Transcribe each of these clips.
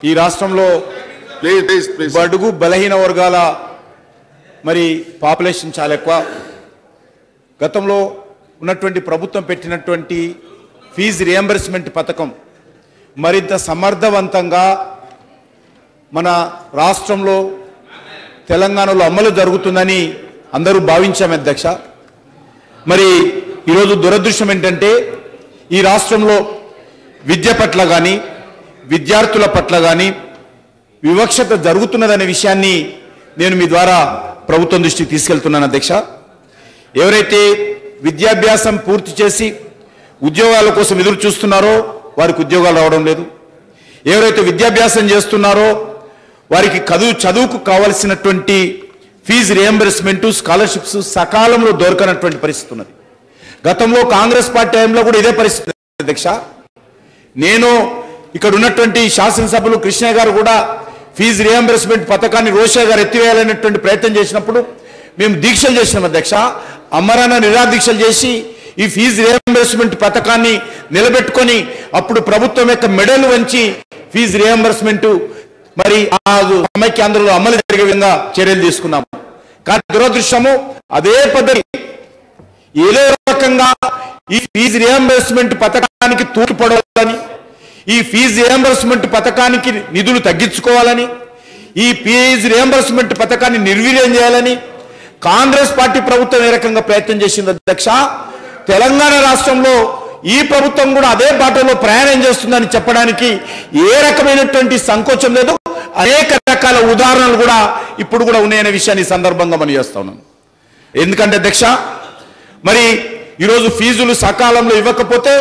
ఈ రాష్ట్రంలో please please please బడుగు బలహీన వర్గాల మరి పాపులేషన్ చాలా ఎక్కువ గతంలో ఉన్నటువంటి ప్రభుత్వం పెట్టినటువంటి ఫీజు రియంబర్స్మెంట్ పథకం మరింత సమర్థవంతంగా మన రాష్ట్రంలో తెలంగాణలో అమలు జరుగుతుందని అందరూ భావించాం అధ్యక్ష మరి ఈరోజు దురదృష్టం ఏంటంటే ఈ రాష్ట్రంలో విద్య పట్ల కానీ విద్యార్థుల పట్ల కానీ వివక్షత జరుగుతున్నదనే విషయాన్ని నేను మీ ద్వారా ప్రభుత్వం దృష్టికి తీసుకెళ్తున్నాను అధ్యక్ష ఎవరైతే విద్యాభ్యాసం పూర్తి చేసి ఉద్యోగాల కోసం ఎదురు చూస్తున్నారో వారికి ఉద్యోగాలు రావడం లేదు ఎవరైతే విద్యాభ్యాసం చేస్తున్నారో వారికి చదువు చదువుకు కావలసినటువంటి ఫీజు రియంబర్స్మెంట్ స్కాలర్షిప్స్ సకాలంలో దొరకనటువంటి పరిస్థితి ఉన్నది గతంలో కాంగ్రెస్ పార్టీ టైంలో కూడా ఇదే పరిస్థితి అధ్యక్ష నేను ఇక్కడ ఉన్నటువంటి శాసనసభ్యులు కృష్ణ గారు కూడా ఫీజు రియంబర్స్మెంట్ పథకాన్ని రోషా గారు ఎత్తివేయాలనేటువంటి ప్రయత్నం చేసినప్పుడు మేము దీక్షలు చేసినాం అధ్యక్ష అమరణ నిరాదీక్షలు చేసి ఈ ఫీజు రియంబర్స్మెంట్ పథకాన్ని నిలబెట్టుకొని అప్పుడు ప్రభుత్వం యొక్క మెడలు వంచి ఫీజు రియంబర్స్మెంట్ మరి ఆ సమైక్యాంధ్రలో అమలు జరిగే విధంగా చర్యలు తీసుకున్నాము కానీ దురదృష్టము అదే పద్ధతి ఏదో రకంగా ఈ ఫీజు రియంబర్స్మెంట్ పథకానికి తూర్పుపడాలని ఈ ఫీజు రియంబర్స్మెంట్ పథకానికి నిధులు తగ్గించుకోవాలని ఈ ఫీజు రియంబర్స్మెంట్ పథకాన్ని నిర్వీర్యం చేయాలని కాంగ్రెస్ పార్టీ ప్రభుత్వం ఏ రకంగా ప్రయత్నం చేసింది అధ్యక్ష తెలంగాణ రాష్ట్రంలో ఈ ప్రభుత్వం కూడా అదే బాటలో ప్రయాణం చేస్తుందని చెప్పడానికి ఏ రకమైనటువంటి సంకోచం లేదు అనేక రకాల ఉదాహరణలు కూడా ఇప్పుడు కూడా ఉన్నాయనే విషయాన్ని ఈ సందర్భంగా మనం చేస్తా ఉన్నాం ఎందుకంటే అధ్యక్ష మరి ఈరోజు ఫీజులు సకాలంలో ఇవ్వకపోతే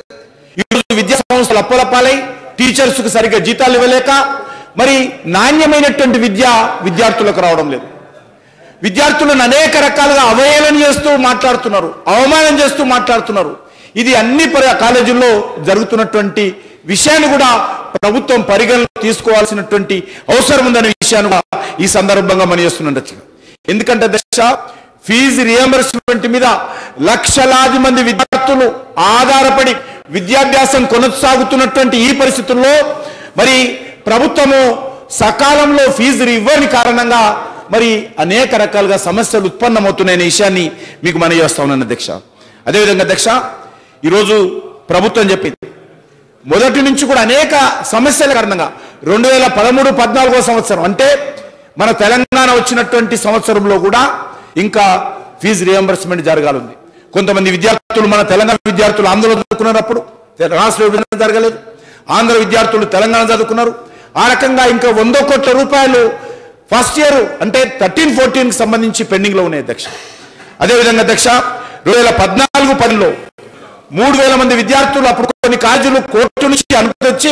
ఈరోజు విద్యా సంస్థలు అప్పలపాలై టీచర్స్ కు సరిగ్గా జీతాలు ఇవ్వలేక మరి నాణ్యమైనటువంటి విద్య విద్యార్థులకు రావడం లేదు విద్యార్థులను అనేక రకాలుగా అవహేళన చేస్తూ మాట్లాడుతున్నారు అవమానం చేస్తూ మాట్లాడుతున్నారు ఇది అన్ని పరి- కాలేజీల్లో జరుగుతున్నటువంటి విషయాన్ని కూడా ప్రభుత్వం పరిగణలో తీసుకోవాల్సినటువంటి అవసరం ఉందనే విషయాన్ని కూడా ఈ సందర్భంగా మనం చేస్తున్నాం అధ్యక్ష. ఎందుకంటే దశ ఫీజు రియంబర్స్మెంట్ మీద లక్షలాది మంది విద్యార్థులు ఆధారపడి విద్యాభ్యాసం కొనసాగుతున్నటువంటి ఈ పరిస్థితుల్లో మరి ప్రభుత్వము సకాలంలో ఫీజు ఇవ్వని కారణంగా మరి అనేక రకాలుగా సమస్యలు ఉత్పన్నమవుతున్నాయనే విషయాన్ని మీకు మనం చేస్తా ఉన్నాను అధ్యక్ష అదేవిధంగా అధ్యక్ష ఈరోజు ప్రభుత్వం చెప్పింది మొదటి నుంచి కూడా అనేక సమస్యల కారణంగా రెండు వేల పదమూడు పద్నాలుగో సంవత్సరం అంటే మన తెలంగాణ వచ్చినటువంటి సంవత్సరంలో కూడా ఇంకా ఫీజు రియంబర్స్మెంట్ జరగాలంది కొంతమంది విద్యార్థులు మన తెలంగాణ విద్యార్థులు ఆందోళన చదువుకున్నప్పుడు రాష్ట్ర విభజన జరగలేదు ఆంధ్ర విద్యార్థులు తెలంగాణ చదువుకున్నారు ఆ రకంగా ఇంకా వంద కోట్ల రూపాయలు ఫస్ట్ ఇయర్ అంటే థర్టీన్ ఫోర్టీన్ కి సంబంధించి పెండింగ్ లో ఉన్నాయి అధ్యక్ష అదేవిధంగా అధ్యక్ష రెండు వేల పద్నాలుగు పదిలో మూడు వేల మంది విద్యార్థులు అప్పుడు కొన్ని కాలేజీలు కోర్టు నుంచి అనుమతి వచ్చి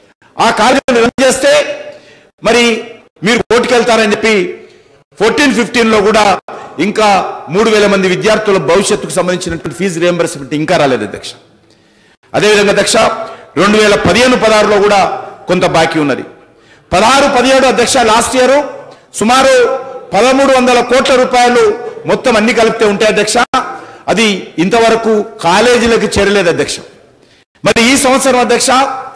ఆ కాలేజీలు రన్ చేస్తే మరి మీరు కోర్టుకు వెళ్తారని చెప్పి ఫోర్టీన్ ఫిఫ్టీన్ లో కూడా ఇంకా మూడు వేల మంది విద్యార్థుల భవిష్యత్తుకు సంబంధించినటువంటి ఫీజు రియంబర్స్మెంట్ ఇంకా రాలేదు అధ్యక్ష అదేవిధంగా అధ్యక్ష రెండు వేల పదిహేను పదహారులో కూడా కొంత బాకీ ఉన్నది పదహారు పదిహేడు అధ్యక్ష లాస్ట్ ఇయర్ సుమారు పదమూడు వందల కోట్ల రూపాయలు మొత్తం అన్ని కలిపితే ఉంటాయి అధ్యక్ష అది ఇంతవరకు కాలేజీలకు చేరలేదు అధ్యక్ష మరి ఈ సంవత్సరం అధ్యక్ష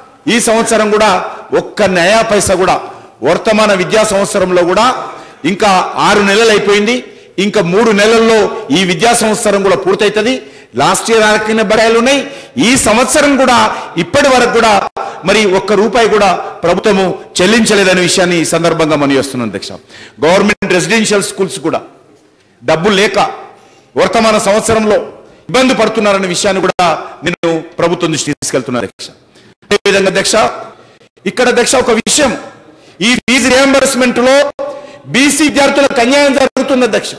ఈ సంవత్సరం కూడా ఒక్క నయా పైసా కూడా వర్తమాన విద్యా సంవత్సరంలో కూడా ఇంకా ఆరు నెలలు అయిపోయింది ఇంకా మూడు నెలల్లో ఈ విద్యా సంవత్సరం కూడా పూర్తవుతుంది లాస్ట్ ఇయర్ ఆకిన బడాయిలు ఉన్నాయి ఈ సంవత్సరం కూడా ఇప్పటి వరకు కూడా మరి ఒక్క రూపాయి కూడా ప్రభుత్వము చెల్లించలేదనే విషయాన్ని ఈ సందర్భంగా మనం చేస్తున్నాం అధ్యక్ష గవర్నమెంట్ రెసిడెన్షియల్ స్కూల్స్ కూడా డబ్బు లేక వర్తమాన సంవత్సరంలో ఇబ్బంది పడుతున్నారనే విషయాన్ని కూడా నేను ప్రభుత్వం దృష్టి తీసుకెళ్తున్నా అధ్యక్ష అదేవిధంగా అధ్యక్ష ఇక్కడ అధ్యక్ష ఒక విషయం ఈ ఫీజు రియంబర్స్మెంట్ లో బీసీ విద్యార్థులకు అన్యాయం జరుగుతుంది అధ్యక్ష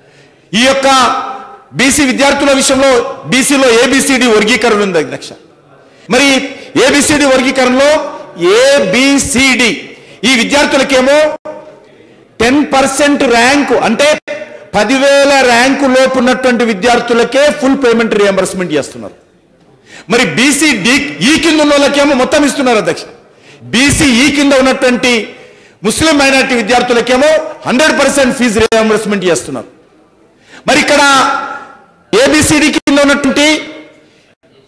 ఈ యొక్క బీసీ విద్యార్థుల విషయంలో బీసీలో ఏబిసిడి వర్గీకరణ ఉంది అధ్యక్ష మరి ఏబిసిడి వర్గీకరణలో ఏబిసిడి ఈ విద్యార్థులకేమో టెన్ పర్సెంట్ ర్యాంకు అంటే పదివేల ర్యాంకు లోపు ఉన్నటువంటి విద్యార్థులకే ఫుల్ పేమెంట్ రియంబర్స్మెంట్ చేస్తున్నారు మరి బీసీ డి ఈ కింద ఉన్న వాళ్ళకేమో మొత్తం ఇస్తున్నారు అధ్యక్ష బీసీ ఈ కింద ఉన్నటువంటి ముస్లిం మైనారిటీ విద్యార్థులకేమో హండ్రెడ్ పర్సెంట్ ఫీజు రియంబర్స్మెంట్ చేస్తున్నారు మరి ఇక్కడ ఏబిసిడి కింద ఉన్నటువంటి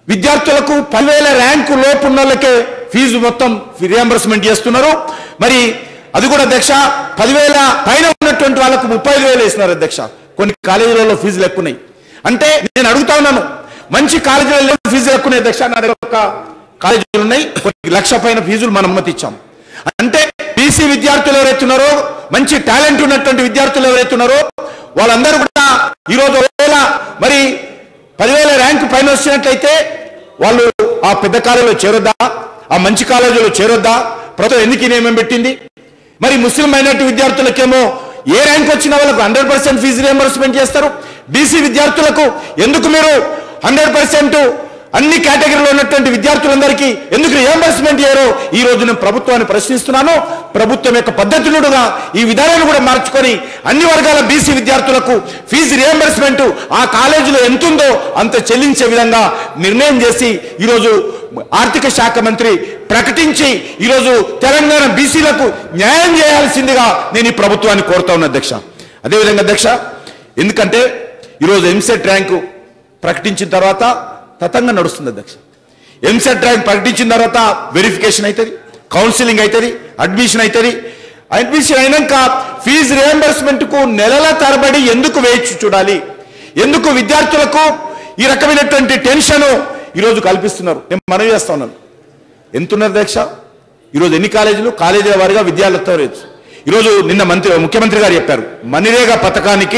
విద్యార్థులకు పదివేల ర్యాంకు లోపు ఉన్న వాళ్ళకే ఫీజు మొత్తం రియంబర్స్మెంట్ చేస్తున్నారు మరి అది కూడా అధ్యక్ష పదివేల పైన ఉన్నటువంటి వాళ్ళకు ముప్పై ఐదు వేలు వేస్తున్నారు అధ్యక్ష కొన్ని కాలేజీలలో ఫీజులు ఎక్కువ ఉన్నాయి అంటే నేను అడుగుతా ఉన్నాను మంచి కాలేజీలలో ఫీజులు ఎక్కువ ఉన్నాయి అధ్యక్ష నా దగ్గర ఒక కాలేజీలు ఉన్నాయి కొన్ని లక్ష పైన ఫీజులు మనం అనుమతి ఇచ్చాం అంటే బీసీ విద్యార్థులు ఎవరైతే ఉన్నారో మంచి టాలెంట్ ఉన్నటువంటి విద్యార్థులు ఎవరైతే ఉన్నారో వాళ్ళందరూ కూడా ఈరోజు ఒకవేళ మరి పదివేల ర్యాంకు పైన వచ్చినట్లయితే వాళ్ళు ఆ పెద్ద కాలేజీలో చేరొద్దా ఆ మంచి కాలేజీలో చేరొద్దా ప్రభుత్వం ఎందుకు ఈ నియమం పెట్టింది మరి ముస్లిం మైనార్టీ విద్యార్థులకేమో ఏ ర్యాంక్ వచ్చిన వాళ్ళకు హండ్రెడ్ పర్సెంట్ ఫీజు రియంబర్స్మెంట్ చేస్తారు బీసీ విద్యార్థులకు ఎందుకు మీరు హండ్రెడ్ పర్సెంట్ అన్ని కేటగిరీలో ఉన్నటువంటి విద్యార్థులందరికీ ఎందుకు రియంబర్స్మెంట్ చేయరో ఈ రోజు నేను ప్రభుత్వాన్ని ప్రశ్నిస్తున్నాను ప్రభుత్వం యొక్క పద్ధతులుగా ఈ విధానాన్ని కూడా మార్చుకొని అన్ని వర్గాల బీసీ విద్యార్థులకు ఫీజు రియంబర్స్మెంట్ ఆ కాలేజీలో ఎంత ఉందో అంత చెల్లించే విధంగా నిర్ణయం చేసి ఈరోజు ఆర్థిక శాఖ మంత్రి ప్రకటించి ఈరోజు తెలంగాణ బీసీలకు న్యాయం చేయాల్సిందిగా నేను ఈ ప్రభుత్వాన్ని కోరుతా ఉన్నా అధ్యక్ష అదేవిధంగా అధ్యక్ష ఎందుకంటే ఈరోజు ఎంసెట్ ర్యాంకు ప్రకటించిన తర్వాత తతంగా నడుస్తుంది అధ్యక్ష ఎంసెట్ ర్యాంక్ ప్రకటించిన తర్వాత వెరిఫికేషన్ అవుతుంది కౌన్సిలింగ్ అవుతుంది అడ్మిషన్ అవుతుంది అడ్మిషన్ అయినాక ఫీజు రియంబర్స్మెంట్కు నెలల తరబడి ఎందుకు వేచి చూడాలి ఎందుకు విద్యార్థులకు ఈ రకమైనటువంటి టెన్షన్ ఈరోజు కల్పిస్తున్నారు నేను మనవి చేస్తా ఉన్నాను ఎంత ఉన్నారు అధ్యక్ష ఈరోజు ఎన్ని కాలేజీలు కాలేజీల వారిగా విద్యార్థులతో రేపు ఈరోజు నిన్న మంత్రి ముఖ్యమంత్రి గారు చెప్పారు మనిరేగా పథకానికి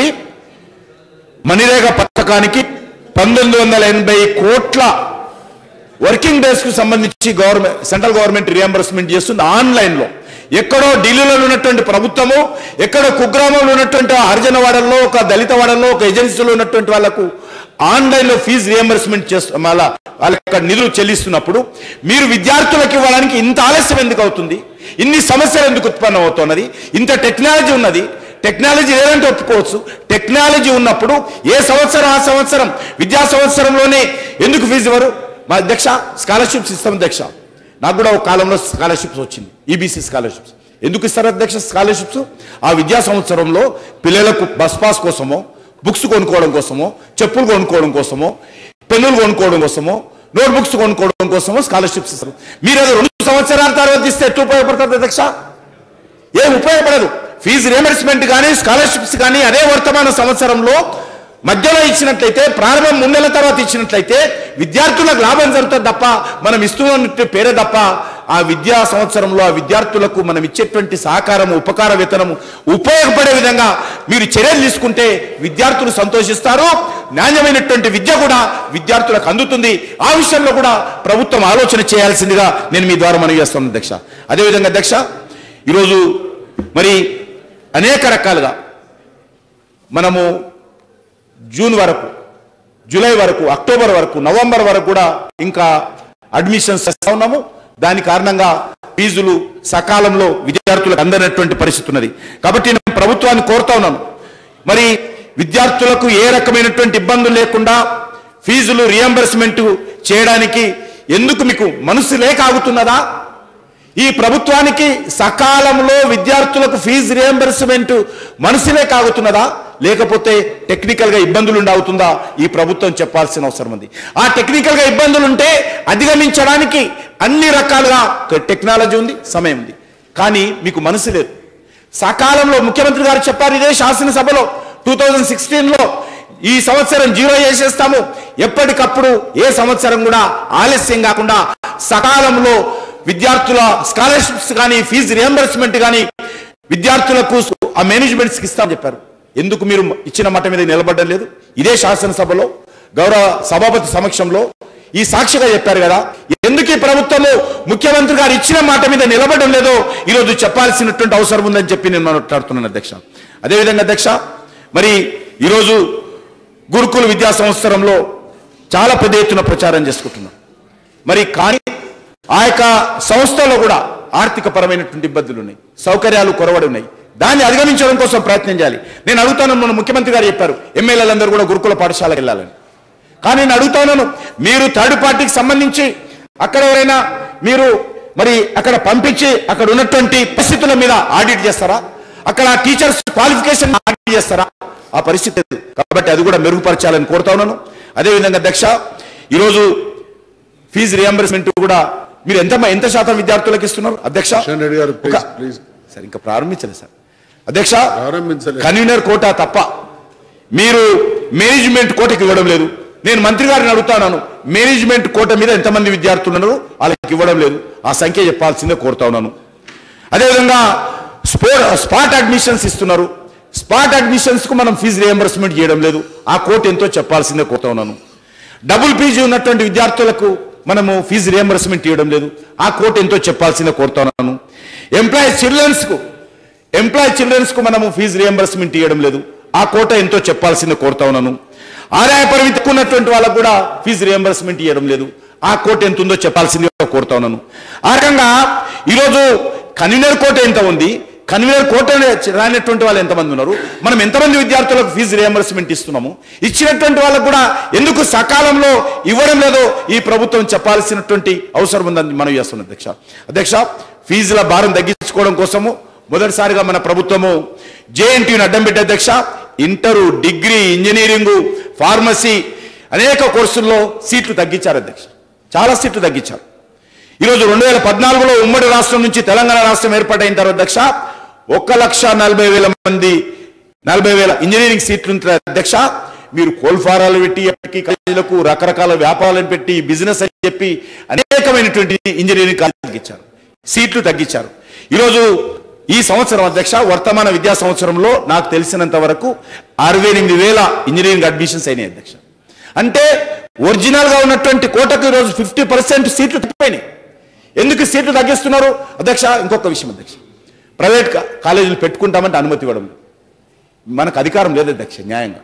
మనిరేగా పథకానికి పంతొమ్మిది వందల ఎనభై కోట్ల వర్కింగ్ డేస్ కు సంబంధించి గవర్నమెంట్ సెంట్రల్ గవర్నమెంట్ రియంబర్స్మెంట్ చేస్తుంది ఆన్లైన్ లో ఎక్కడో ఢిల్లీలో ఉన్నటువంటి ప్రభుత్వము ఎక్కడో కుగ్రామంలో ఉన్నటువంటి ఆ హరిజనవాడల్లో ఒక దళిత వాడల్లో ఒక ఏజెన్సీలో ఉన్నటువంటి వాళ్ళకు ఆన్లైన్ లో ఫీజు రియంబర్స్మెంట్ చేస్తు మళ్ళా వాళ్ళ యొక్క నిధులు చెల్లిస్తున్నప్పుడు మీరు విద్యార్థులకు ఇవ్వడానికి ఇంత ఆలస్యం ఎందుకు అవుతుంది ఇన్ని సమస్యలు ఎందుకు ఉత్పన్నం అవుతున్నది ఇంత టెక్నాలజీ ఉన్నది టెక్నాలజీ లేదంటే ఒప్పుకోవచ్చు టెక్నాలజీ ఉన్నప్పుడు ఏ సంవత్సరం ఆ సంవత్సరం విద్యా సంవత్సరంలోనే ఎందుకు ఫీజు ఇవ్వరు మా అధ్యక్ష స్కాలర్షిప్స్ ఇస్తాం అధ్యక్ష నాకు కూడా ఒక కాలంలో స్కాలర్షిప్స్ వచ్చింది ఈబీసీ స్కాలర్షిప్స్ ఎందుకు ఇస్తారు అధ్యక్ష స్కాలర్షిప్స్ ఆ విద్యా సంవత్సరంలో పిల్లలకు బస్ పాస్ కోసమో బుక్స్ కొనుక్కోవడం కోసమో చెప్పులు కొనుక్కోవడం కోసమో పెన్నులు కొనుక్కోవడం కోసమో నోట్ బుక్స్ కొనుక్కోవడం కోసమో స్కాలర్షిప్స్ ఇస్తారు మీరు అది రెండు సంవత్సరాల తర్వాత ఇస్తే ఎట్లా ఉపయోగపడుతుంది అధ్యక్ష ఏం ఉపయోగపడదు ఫీజు రియంబర్స్మెంట్ కానీ స్కాలర్షిప్స్ కానీ అదే వర్తమాన సంవత్సరంలో మధ్యలో ఇచ్చినట్లయితే ప్రారంభం మూడు నెలల తర్వాత ఇచ్చినట్లయితే విద్యార్థులకు లాభం జరుగుతుంది తప్ప మనం ఇస్తున్నట్టు పేరే తప్ప ఆ విద్యా సంవత్సరంలో ఆ విద్యార్థులకు మనం ఇచ్చేటువంటి సహకారము ఉపకార వేతనము ఉపయోగపడే విధంగా మీరు చర్యలు తీసుకుంటే విద్యార్థులు సంతోషిస్తారు నాణ్యమైనటువంటి విద్య కూడా విద్యార్థులకు అందుతుంది ఆ విషయంలో కూడా ప్రభుత్వం ఆలోచన చేయాల్సిందిగా నేను మీ ద్వారా మనవి చేస్తాను అధ్యక్ష అదేవిధంగా అధ్యక్ష ఈరోజు మరి అనేక రకాలుగా మనము జూన్ వరకు జూలై వరకు అక్టోబర్ వరకు నవంబర్ వరకు కూడా ఇంకా అడ్మిషన్స్ చేస్తా ఉన్నాము దాని కారణంగా ఫీజులు సకాలంలో విద్యార్థులకు అందనటువంటి పరిస్థితి ఉన్నది కాబట్టి నేను ప్రభుత్వాన్ని కోరుతా ఉన్నాను మరి విద్యార్థులకు ఏ రకమైనటువంటి ఇబ్బందులు లేకుండా ఫీజులు రియంబర్స్మెంట్ చేయడానికి ఎందుకు మీకు మనసు లేక ఆగుతున్నదా ఈ ప్రభుత్వానికి సకాలంలో విద్యార్థులకు ఫీజు రియంబర్స్మెంట్ మనసులే కాగుతున్నదా లేకపోతే టెక్నికల్ గా ఇబ్బందులు అవుతుందా ఈ ప్రభుత్వం చెప్పాల్సిన అవసరం ఉంది ఆ టెక్నికల్ గా ఇబ్బందులు ఉంటే అధిగమించడానికి అన్ని రకాలుగా టెక్నాలజీ ఉంది సమయం ఉంది కానీ మీకు మనసు లేదు సకాలంలో ముఖ్యమంత్రి గారు చెప్పారు ఇదే శాసనసభలో టూ థౌజండ్ సిక్స్టీన్లో ఈ సంవత్సరం జీరో చేసేస్తాము ఎప్పటికప్పుడు ఏ సంవత్సరం కూడా ఆలస్యం కాకుండా సకాలంలో విద్యార్థుల స్కాలర్షిప్స్ కానీ ఫీజు రియంబర్స్మెంట్ కానీ విద్యార్థులకు ఆ మేనేజ్మెంట్స్కి ఇస్తామని చెప్పారు ఎందుకు మీరు ఇచ్చిన మాట మీద నిలబడడం లేదు ఇదే శాసనసభలో గౌరవ సభాపతి సమక్షంలో ఈ సాక్షిగా చెప్పారు కదా ఎందుకు ఈ ప్రభుత్వము ముఖ్యమంత్రి గారు ఇచ్చిన మాట మీద నిలబడడం లేదో ఈరోజు చెప్పాల్సినటువంటి అవసరం ఉందని చెప్పి నేను మాట్లాడుతున్నాను అధ్యక్ష అదేవిధంగా అధ్యక్ష మరి ఈరోజు గురుకుల విద్యా సంవత్సరంలో చాలా పెద్ద ఎత్తున ప్రచారం చేసుకుంటున్నాం మరి కానీ ఆ యొక్క సంస్థలో కూడా ఆర్థిక పరమైనటువంటి ఇబ్బందులు ఉన్నాయి సౌకర్యాలు కొరవడి ఉన్నాయి దాన్ని అధిగమించడం కోసం ప్రయత్నం చేయాలి నేను అడుగుతాను మన ముఖ్యమంత్రి గారు చెప్పారు ఎమ్మెల్యేలందరూ కూడా గురుకుల పాఠశాలకు వెళ్ళాలని కానీ నేను అడుగుతాను మీరు థర్డ్ పార్టీకి సంబంధించి అక్కడ ఎవరైనా మీరు మరి అక్కడ పంపించి అక్కడ ఉన్నటువంటి పరిస్థితుల మీద ఆడిట్ చేస్తారా అక్కడ టీచర్స్ క్వాలిఫికేషన్ ఆడిట్ చేస్తారా ఆ పరిస్థితి లేదు కాబట్టి అది కూడా మెరుగుపరచాలని కోరుతా ఉన్నాను అదేవిధంగా అధ్యక్ష ఈరోజు ఫీజు రియంబర్స్మెంట్ కూడా మీరు ఎంత ఎంత శాతం విద్యార్థులకు ఇస్తున్నారు అధ్యక్ష కిషన్ రెడ్డి గారు ప్లీజ్ ఒక- ప్లీజ్ సార్ ఇంకా ప్రారంభించలేదు సార్ అధ్యక్ష ప్రారంభించలేదు కన్వీనర్ కోటా తప్ప మీరు మేనేజ్మెంట్ కోటకి ఇవ్వడం లేదు నేను మంత్రి గారిని అడుగుతాను మేనేజ్మెంట్ కోట మీద ఎంతమంది విద్యార్థులు ఉన్నారు వాళ్ళకి ఇవ్వడం లేదు ఆ సంఖ్య చెప్పాల్సిందే కోరుతా ఉన్నాను అదేవిధంగా స్పో స్పాట్ అడ్మిషన్స్ ఇస్తున్నారు స్పాట్ అడ్మిషన్స్ కు మనం ఫీజు రియంబర్స్మెంట్ చేయడం లేదు ఆ కోట్ ఎంతో చెప్పాల్సిందే కోరుతా ఉన్నాను డబుల్ పీజీ ఉన్నటువంటి విద్యార్థులకు మనము ఫీజు రియంబర్స్మెంట్ ఇవ్వడం లేదు ఆ కోట్ ఎంతో చెప్పాల్సిందే కోరుతా ఉన్నాను ఎంప్లాయీ చిల్డ్రన్స్ కు ఎంప్లాయీ చిల్డ్రన్స్ కు మనము ఫీజు రియంబర్స్మెంట్ ఇవ్వడం లేదు ఆ కోట ఎంతో చెప్పాల్సిందే కోరుతా ఉన్నాను ఆదాయ పరిమితి ఎక్కువ ఉన్నటువంటి వాళ్ళకు కూడా ఫీజు రియంబర్స్మెంట్ ఇవ్వడం లేదు ఆ కోట ఎంత ఉందో చెప్పాల్సిందిగా కోరుతా ఉన్నాను ఆ రకంగా ఈరోజు కన్వీనర్ కోట ఎంత ఉంది కన్వీనర్ కోట రానటువంటి వాళ్ళు ఎంతమంది ఉన్నారు మనం ఎంతమంది విద్యార్థులకు ఫీజు రియంబర్స్మెంట్ ఇస్తున్నాము ఇచ్చినటువంటి వాళ్ళకు కూడా ఎందుకు సకాలంలో ఇవ్వడం లేదో ఈ ప్రభుత్వం చెప్పాల్సినటువంటి అవసరం ఉందని మనం చేస్తున్నాం అధ్యక్ష అధ్యక్ష ఫీజుల భారం తగ్గించుకోవడం కోసము మొదటిసారిగా మన ప్రభుత్వము జేఎన్టీని అడ్డం పెట్టి అధ్యక్ష ఇంటరు డిగ్రీ ఇంజనీరింగ్ ఫార్మసీ అనేక కోర్సుల్లో సీట్లు తగ్గించారు అధ్యక్ష చాలా సీట్లు తగ్గించారు ఈరోజు రెండు వేల పద్నాలుగులో ఉమ్మడి రాష్ట్రం నుంచి తెలంగాణ రాష్ట్రం ఏర్పాటైన తర్వాత అధ్యక్ష ఒక లక్ష నలభై వేల మంది నలభై వేల ఇంజనీరింగ్ సీట్లు ఉంటాయి అధ్యక్ష మీరు కోల్ఫారాలు పెట్టి ఎప్పటికీ కాలేజీలకు రకరకాల వ్యాపారాలను పెట్టి బిజినెస్ అని చెప్పి అనేకమైనటువంటి ఇంజనీరింగ్ కాలేజీలు తగ్గించారు సీట్లు తగ్గించారు ఈరోజు ఈ సంవత్సరం అధ్యక్ష వర్తమాన విద్యా సంవత్సరంలో నాకు తెలిసినంత వరకు అరవై ఎనిమిది వేల ఇంజనీరింగ్ అడ్మిషన్స్ అయినాయి అధ్యక్ష అంటే ఒరిజినల్ గా ఉన్నటువంటి కోటకు ఈరోజు ఫిఫ్టీ పర్సెంట్ సీట్లు తప్పిపోయినాయి ఎందుకు సీట్లు తగ్గిస్తున్నారు అధ్యక్ష ఇంకొక విషయం అధ్యక్ష ప్రైవేట్ కా- కాలేజీలు పెట్టుకుంటామంటే అనుమతి ఇవ్వడం లేదు. మనకు అధికారం లేదు అధ్యక్ష న్యాయంగా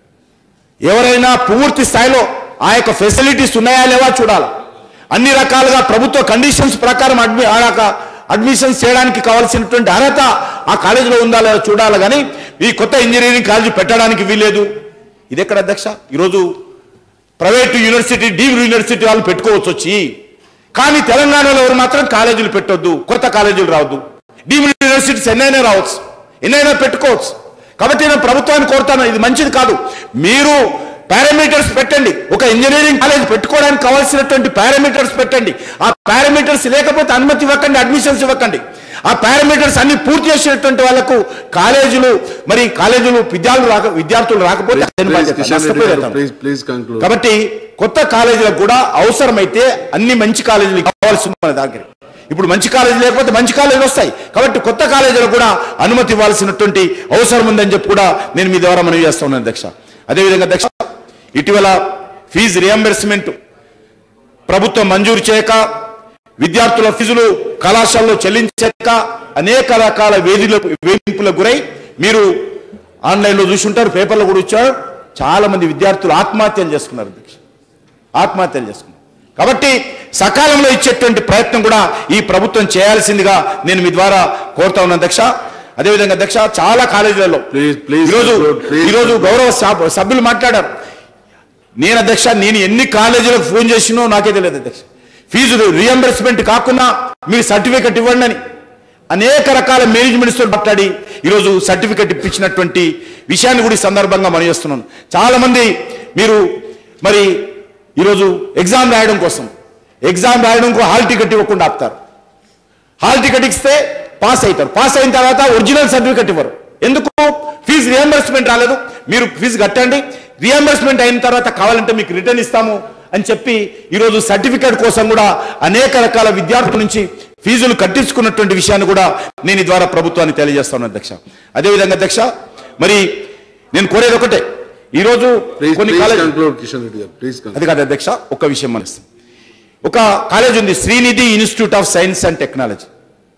ఎవరైనా పూర్తి స్థాయిలో ఆ యొక్క ఫెసిలిటీస్ ఉన్నాయా లేవా చూడాలి అన్ని రకాలుగా ప్రభుత్వ కండిషన్స్ ప్రకారం అడ్మి ఆ యొక్క అడ్మిషన్స్ చేయడానికి కావాల్సినటువంటి అర్హత ఆ కాలేజీలో ఉందా లేదా చూడాలి కానీ ఈ కొత్త ఇంజనీరింగ్ కాలేజీ పెట్టడానికి వీలేదు ఇది ఎక్కడ అధ్యక్ష ఈరోజు ప్రైవేట్ యూనివర్సిటీ డీమ్డ్ యూనివర్సిటీ వాళ్ళు పెట్టుకోవచ్చు వచ్చి కానీ తెలంగాణలో ఎవరు మాత్రం కాలేజీలు పెట్టొద్దు కొత్త కాలేజీలు రావద్దు డీమ్డ్ యూనివర్సిటీస్ ఎన్నైనా రావచ్చు ఎన్నైనా పెట్టుకోవచ్చు కాబట్టి నేను ప్రభుత్వాన్ని కోరుతాను ఇది మంచిది కాదు మీరు పారామీటర్స్ పెట్టండి ఒక ఇంజనీరింగ్ కాలేజ్ పెట్టుకోవడానికి కావాల్సినటువంటి పారామీటర్స్ పెట్టండి ఆ పారామీటర్స్ లేకపోతే అనుమతి ఇవ్వకండి అడ్మిషన్స్ ఇవ్వకండి ఆ పారామీటర్స్ అన్ని పూర్తి చేసినటువంటి వాళ్ళకు కాలేజీలు మరి కాలేజీలు విద్యార్థులు రాక విద్యార్థులు రాకపోతే అదేం ప్లీజ్ బాధ్యత? కిషన్ రెడ్డి నష్టపోయే గారు తను. ప్లీజ్ ప్లీజ్ కంక్లూడ్ కాబట్టి కొత్త కాలేజీలకు కూడా అవసరమైతే అన్ని మంచి కాలేజీలు కావాల్సి ఉంది మన దగ్గర ఇప్పుడు మంచి కాలేజీ లేకపోతే మంచి కాలేజీలు వస్తాయి కాబట్టి కొత్త కాలేజీలకు కూడా అనుమతి ఇవ్వాల్సినటువంటి అవసరం ఉందని చెప్పి కూడా నేను మీ ద్వారా మనవి చేస్తా ఉన్నాను అధ్యక్ష అదేవిధంగా అధ్యక్ష ఇటీవల ఫీజు రియంబర్స్మెంట్ ప్రభుత్వం మంజూరు చేయక విద్యార్థుల ఫీజులు కళాశాలలో చెల్లించక అనేక రకాల వేధిలకు వేధింపులకు గురై మీరు ఆన్లైన్లో చూసుంటారు పేపర్లో కూడా ఇచ్చారు చాలా మంది విద్యార్థులు ఆత్మహత్యలు చేసుకున్నారు అధ్యక్ష ఆత్మహత్యలు చేసుకున్నారు కాబట్టి సకాలంలో ఇచ్చేటువంటి ప్రయత్నం కూడా ఈ ప్రభుత్వం చేయాల్సిందిగా నేను మీ ద్వారా కోరుతా ఉన్నాను అధ్యక్ష అదేవిధంగా అధ్యక్ష చాలా కాలేజీలలో Please, please ఈరోజు conclude, please ఈరోజు conclude. గౌరవ సభ- సభ్యులు మాట్లాడారు నేను అధ్యక్ష నేను ఎన్ని కాలేజీలకు ఫోన్ చేసినో నాకే తెలియదు అధ్యక్ష ఫీజు రియంబర్స్మెంట్ కాకుండా మీరు సర్టిఫికెట్ ఇవ్వండి అని అనేక రకాల మేనేజ్మెంట్స్ తో మాట్లాడి ఈరోజు సర్టిఫికెట్ ఇప్పించినటువంటి విషయాన్ని కూడా ఈ సందర్భంగా మనం చేస్తున్నాను చాలా మంది మీరు మరి ఈరోజు ఎగ్జామ్ రాయడం కోసం ఎగ్జామ్ రాయడం హాల్ టికెట్ ఇవ్వకుండా ఆపుతారు హాల్ టికెట్ ఇస్తే పాస్ అవుతారు పాస్ అయిన తర్వాత ఒరిజినల్ సర్టిఫికెట్ ఇవ్వరు ఎందుకు ఫీజు రియంబర్స్మెంట్ రాలేదు మీరు ఫీజు కట్టండి రియంబర్స్మెంట్ అయిన తర్వాత కావాలంటే మీకు రిటర్న్ ఇస్తాము అని చెప్పి ఈరోజు సర్టిఫికేట్ కోసం కూడా అనేక రకాల విద్యార్థుల నుంచి ఫీజులు కట్టించుకున్నటువంటి విషయాన్ని కూడా నేను ఈ ద్వారా ప్రభుత్వానికి తెలియజేస్తాను అధ్యక్ష అదేవిధంగా అధ్యక్ష మరి నేను కోరేది ఒకటే ఈరోజు ప్లీజ్ కొన్ని please college conclude Kishan Reddy గారు ప్లీజ్ కంక్లూడ్ అది కాదు అధ్యక్ష ఒక విషయం మనసు ఒక కాలేజ్ ఉంది Sreenidhi institute of science and technology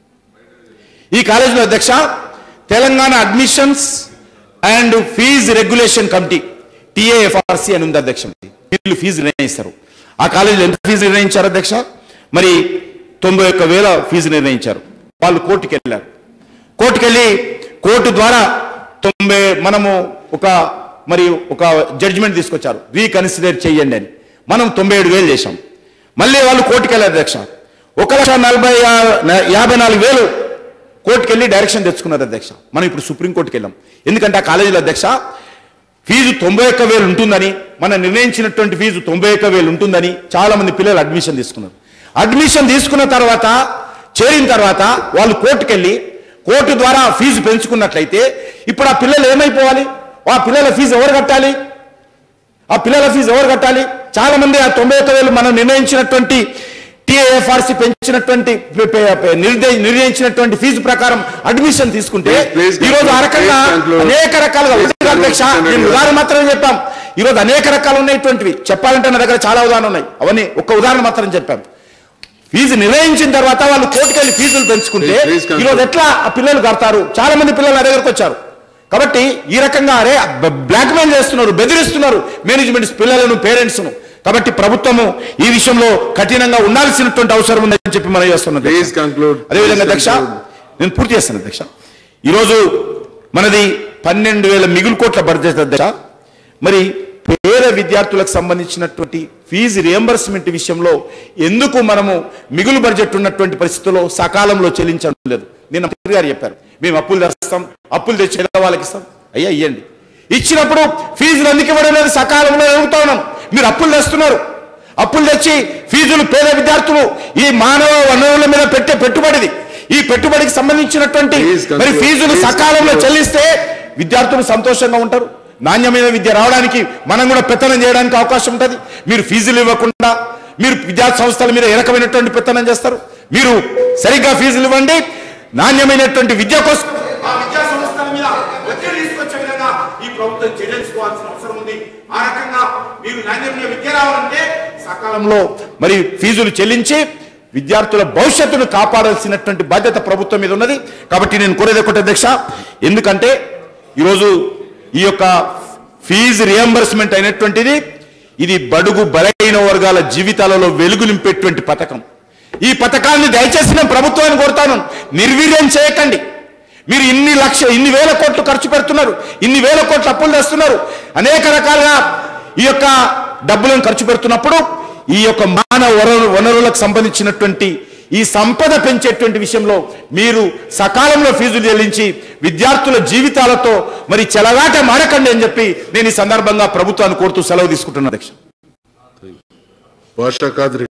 ఈ కాలేజీలో అధ్యక్ష Telangana admissions and fee regulation committee TAFRC అని ఉంది అధ్యక్ష వీళ్ళు ఫీజు నిర్ణయిస్తారు ఆ కాలేజీలో ఎంత ఫీజు నిర్ణయించారు అధ్యక్ష మరి తొంభై ఒక్క వేల ఫీజు నిర్ణయించారు వాళ్ళు కోర్టుకి వెళ్ళారు కోర్టుకి వెళ్ళి కోర్టు ద్వారా తొంభై మనము ఒక మరి ఒక జడ్జిమెంట్ తీసుకొచ్చారు రీకన్సిడర్ చేయండి అని మనం తొంభై ఏడు వేలు చేశాం మళ్ళీ వాళ్ళు కోర్టుకి వెళ్ళారు అధ్యక్ష ఒక లక్ష నలభై యా- యాభై నాలుగు వేలు కోర్టుకి వెళ్ళి డైరెక్షన్ తెచ్చుకున్నారు అధ్యక్ష మనం ఇప్పుడు సుప్రీంకోర్టుకి వెళ్ళాం ఎందుకంటే ఆ కాలేజీలో అధ్యక్ష ఫీజు తొంభై ఒక్క వేలు ఉంటుందని మనం నిర్ణయించినటువంటి ఫీజు తొంభై ఒక్క వేలు ఉంటుందని చాలా మంది పిల్లలు అడ్మిషన్ తీసుకున్నారు అడ్మిషన్ తీసుకున్న తర్వాత చేరిన తర్వాత వాళ్ళు కోర్టుకెళ్ళి కోర్టు ద్వారా ఫీజు పెంచుకున్నట్లయితే ఇప్పుడు ఆ పిల్లలు ఏమైపోవాలి ఆ పిల్లల ఫీజు ఎవరు కట్టాలి ఆ పిల్లల ఫీజు ఎవరు కట్టాలి చాలా మంది ఆ తొంభై ఒక్క వేలు మనం నిర్ణయించినటువంటి టిఏఎఫ్ఆర్సి పెంచినటువంటి పె- పె- పె- నిర్దే- నిర్ణయించినటువంటి ఫీజు ప్రకారం అడ్మిషన్ తీసుకుంటే Please, please ఈ రోజు ఆ రకంగా please conclude. అనేక రకాలుగా Please ఒకటి కాదు అధ్యక్ష conclude. నేను ఉదాహరణ మాత్రమే చెప్పాం ఈ రోజు అనేక రకాలు ఉన్నటువంటివి చెప్పాలంటే నా దగ్గర చాలా ఉదాహరణ ఉన్నాయి అవన్నీ ఒక్క ఉదాహరణ మాత్రం చెప్పాం ఫీజు నిర్ణయించిన తర్వాత వాళ్ళు కోర్టుకెళ్ళి ఫీజులు పెంచుకుంటే Please, please conclude. ఈ రోజు ఎట్లా ఆ పిల్లలు కడతారు చాలా మంది పిల్లలు నా దగ్గరకు వచ్చారు కాబట్టి ఈ రకంగా అరే బ్లాక్ మెయిల్ చేస్తున్నారు బెదిరిస్తున్నారు మేనేజ్మెంట్స్ పిల్లలను పేరెంట్స్ను కాబట్టి ప్రభుత్వము ఈ విషయంలో కఠినంగా ఉండాల్సినటువంటి అవసరం ఉందని చెప్పి మనం చేస్తున్నాం ప్లీజ్ కంక్లూడ్ అదేవిధంగా అధ్యక్ష నేను పూర్తి చేస్తాను అధ్యక్ష ఈరోజు మనది పన్నెండు వేల మిగులు కోట్ల బడ్జెట్ అధ్యక్ష మరి పేద విద్యార్థులకు సంబంధించినటువంటి ఫీజు రియంబర్స్మెంట్ విషయంలో ఎందుకు మనము మిగులు బడ్జెట్ ఉన్నటువంటి పరిస్థితుల్లో సకాలంలో చెల్లించడం లేదు నిన్న మంత్రి గారు చెప్పారు మేము అప్పులు తెస్తాం అప్పులు తెచ్చి ఎలా వాళ్ళకి ఇస్తాం అయ్యా ఇవ్వండి ఇచ్చినప్పుడు ఫీజులు ఎందుకు ఇవ్వడం లేదు సకాలంలో అడుగుతా ఉన్నాను మీరు అప్పులు తెస్తున్నారు అప్పులు తెచ్చి ఫీజులు పేద విద్యార్థులు ఈ మానవ వనరుల మీద పెట్టే పెట్టుబడిది ఈ పెట్టుబడికి సంబంధించినటువంటి Please conclude. మరి ఫీజులు Please సకాలంలో conclude. చెల్లిస్తే విద్యార్థులు సంతోషంగా ఉంటారు నాణ్యమైన విద్య రావడానికి మనం కూడా పెత్తనం చేయడానికి అవకాశం ఉంటుంది మీరు ఫీజులు ఇవ్వకుండా మీరు విద్యార్థి సంస్థల మీద ఏ రకమైనటువంటి పెత్తనం చేస్తారు మీరు సరిగ్గా ఫీజులు ఇవ్వండి నాణ్యమైనటువంటి విద్య కోసం ఆ విద్యా సంస్థల మీద ఒత్తిడి తీసుకొచ్చే విధంగా ఈ ప్రభుత్వం చర్యలు తీసుకోవాల్సిన అవసరం ఉంది ఆ రకంగా మీరు నాణ్యమైన విద్య రావాలంటే సకాలంలో మరి ఫీజులు చెల్లించి విద్యార్థుల భవిష్యత్తును కాపాడాల్సినటువంటి బాధ్యత ప్రభుత్వం మీద ఉన్నది కాబట్టి నేను కోరేది ఒకటి అధ్యక్ష ఎందుకంటే ఈరోజు ఈ యొక్క ఫీజు రియంబర్స్మెంట్ అయినటువంటిది ఇది బడుగు బలైన వర్గాల జీవితాలలో వెలుగు నింపేటువంటి పథకం ఈ పథకాన్ని దయచేసి నేను ప్రభుత్వాన్ని కోరుతాను నిర్వీర్యం చేయకండి మీరు ఇన్ని లక్ష ఇన్ని వేల కోట్లు ఖర్చు పెడుతున్నారు ఇన్ని వేల కోట్లు అప్పులు తెస్తున్నారు అనేక రకాలుగా ఈ యొక్క డబ్బులను ఖర్చు పెడుతున్నప్పుడు ఈ యొక్క మానవ వనరు వనరులకు సంబంధించినటువంటి ఈ సంపద పెంచేటువంటి విషయంలో మీరు సకాలంలో ఫీజులు చెల్లించి విద్యార్థుల జీవితాలతో మరి చెలగాట మాడకండి అని చెప్పి నేను ఈ సందర్భంగా ప్రభుత్వాన్ని కోరుతూ సెలవు తీసుకుంటున్నాను అధ్యక్ష భాషా కాద్రి